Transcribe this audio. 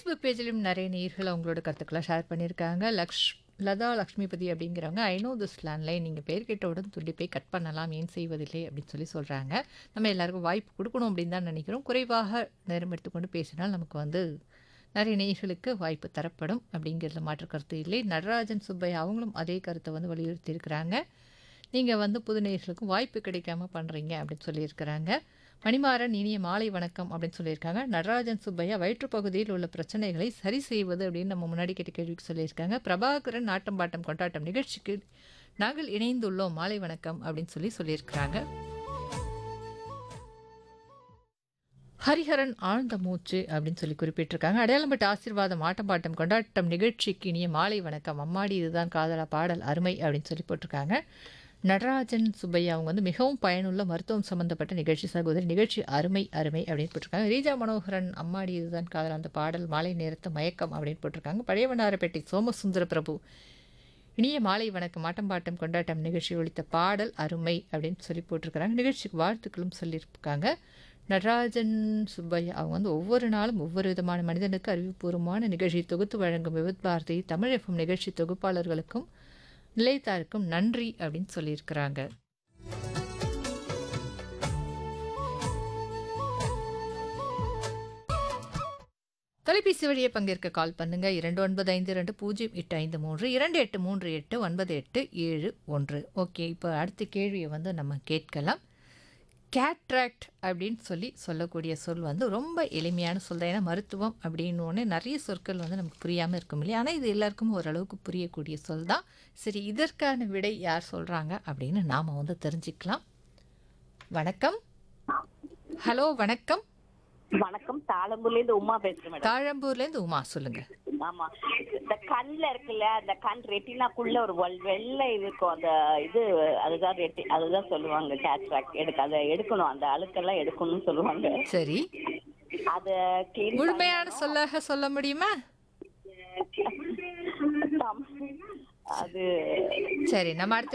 Facebook பேஜ்லயும் நிறைய நேயர்கள் அவங்களோட கருத்துக்களை ஷேர் பண்ணியிருக்காங்க. லக்ஷ் லதா லக்ஷ்மிபதி அப்படிங்கிறவங்க, "ஐ நோ திஸ் லேண்ட்லைன் நீங்க பெயர் கேட்டவுடன் துண்டிப்பை கட் பண்ணலாம். ஏன் செய்வதில்லை?" அப்படின்னு சொல்லி சொல்றாங்க. நம்ம எல்லாருக்கும் வாய்ப்பு குடுக்கணும் அப்படின்னு தான் நினைக்கிறோம். குறைவாக நேரம் எடுத்துக்கொண்டு பேசினால் நமக்கு வந்து நிறைய நேயர்களுக்கு வாய்ப்பு தரப்படும் அப்படிங்கிறதுல மாற்று கருத்து இல்லை. நடராஜன் சுப்பையா அவங்களும் அதே கருத்தை வந்து வலியுறுத்தியிருக்கிறாங்க. நீங்க வந்து புது நேயர்களுக்கு வாய்ப்பு கிடைக்காம பண்றீங்க அப்படின்னு சொல்லியிருக்கிறாங்க. மணிமாறன் இனிய மாலை வணக்கம் அப்படின்னு சொல்லியிருக்காங்க. நடராஜன் சுப்பையா வயிற்றுப் பகுதியில் உள்ள பிரச்சனைகளை சரி செய்வது அப்படின்னு நம்ம முன்னாடி கேட்ட கேள்விக்கு சொல்லியிருக்காங்க. பிரபாகரன் ஆட்டம் பாட்டம் கொண்டாட்டம் நிகழ்ச்சிக்கு நாங்கள் இணைந்துள்ளோம். மாலை வணக்கம் அப்படின்னு சொல்லி சொல்லியிருக்கிறாங்க. ஹரிஹரன் ஆழ்ந்த மூச்சு அப்படின்னு சொல்லி குறிப்பிட்டிருக்காங்க. அடையாளம்பட்ட ஆசீர்வாதம் ஆட்டம் பாட்டம் கொண்டாட்டம் நிகழ்ச்சிக்கு இனிய மாலை வணக்கம். அம்மாடி இதுதான் காதலா பாடல் அருமை அப்படின்னு சொல்லி போட்டிருக்காங்க. நடராஜன் சுப்பையா அவங்க வந்து மிகவும் பயனுள்ள மருத்துவம் சம்பந்தப்பட்ட நிகழ்ச்சி சகோதரி நிகழ்ச்சி அருமை அருமை அப்படின்னு போட்டிருக்காங்க. ரீஜா மனோகரன் அம்மாடி இதுதான் காதல் அந்த பாடல் மாலை நேரத்து மயக்கம் அப்படின்னு போட்டிருக்காங்க. பழையவனாரப்பேட்டை சோமசுந்தர பிரபு இனிய மாலை வணக்கம் ஆட்டம் பாட்டம் கொண்டாட்டம் நிகழ்ச்சி ஒலித்த பாடல் அருமை அப்படின்னு சொல்லி போட்டிருக்கிறாங்க. நிகழ்ச்சிக்கு வாழ்த்துக்களும் சொல்லியிருக்காங்க. நடராஜன் சுப்பையா அவங்க வந்து ஒவ்வொரு நாளும் ஒவ்வொரு விதமான மனிதனுக்கு அறிவுபூர்வமான நிகழ்ச்சி தொகுத்து வழங்கும் விவித் பாரதி தமிழ் எஃப்எம் நிகழ்ச்சி தொகுப்பாளர்களுக்கும் நிலையத்தாருக்கும் நன்றி அப்படின்னு சொல்லியிருக்கிறாங்க. தொலைபேசி வழியே பங்கேற்க கால் பண்ணுங்க. 2952 085 2838 ஓகே. இப்போ அடுத்த கேள்வியை வந்து நம்ம கேட்கலாம். கேட்ராக்ட் அப்படின்னு சொல்லி சொல்லக்கூடிய சொல் வந்து ரொம்ப எளிமையான சொல் தான். ஏன்னா மருத்துவம் அப்படின்னோடனே நிறைய சொற்கள் வந்து நமக்கு புரியாமல் இருக்கும் இல்லையா? ஆனால் இது எல்லாருக்கும் ஓரளவுக்கு புரியக்கூடிய சொல் தான். சரி இதற்கான விடை யார் சொல்கிறாங்க அப்படின்னு நாம் வந்து தெரிஞ்சுக்கலாம். வணக்கம். ஹலோ வணக்கம். வணக்கம் தாளம்பூர்ல இருந்து உமா பேசுறேன் மேடம் தாழம்பூர்லேருந்து உமா சொல்லுங்க. ஆமா இந்த கண்ல இருக்குல்ல அந்த கண் ரெட்டினாக்குள்ள ஒரு வெள்- வெள்ளை இருக்கும் அந்த இது அதுதான் ரெட்டி அதுதான் சொல்லுவாங்க கேட்ராக்ட் எடுக்க அதை எடுக்கணும் அந்த அழுக்கெல்லாம் எடுக்கணும்னு சொல்லுவாங்க சரி அத கிளீன் முழுமையான சொல்லாக சொல்ல முடியுமா? அது சரி நம்ம அடுத்த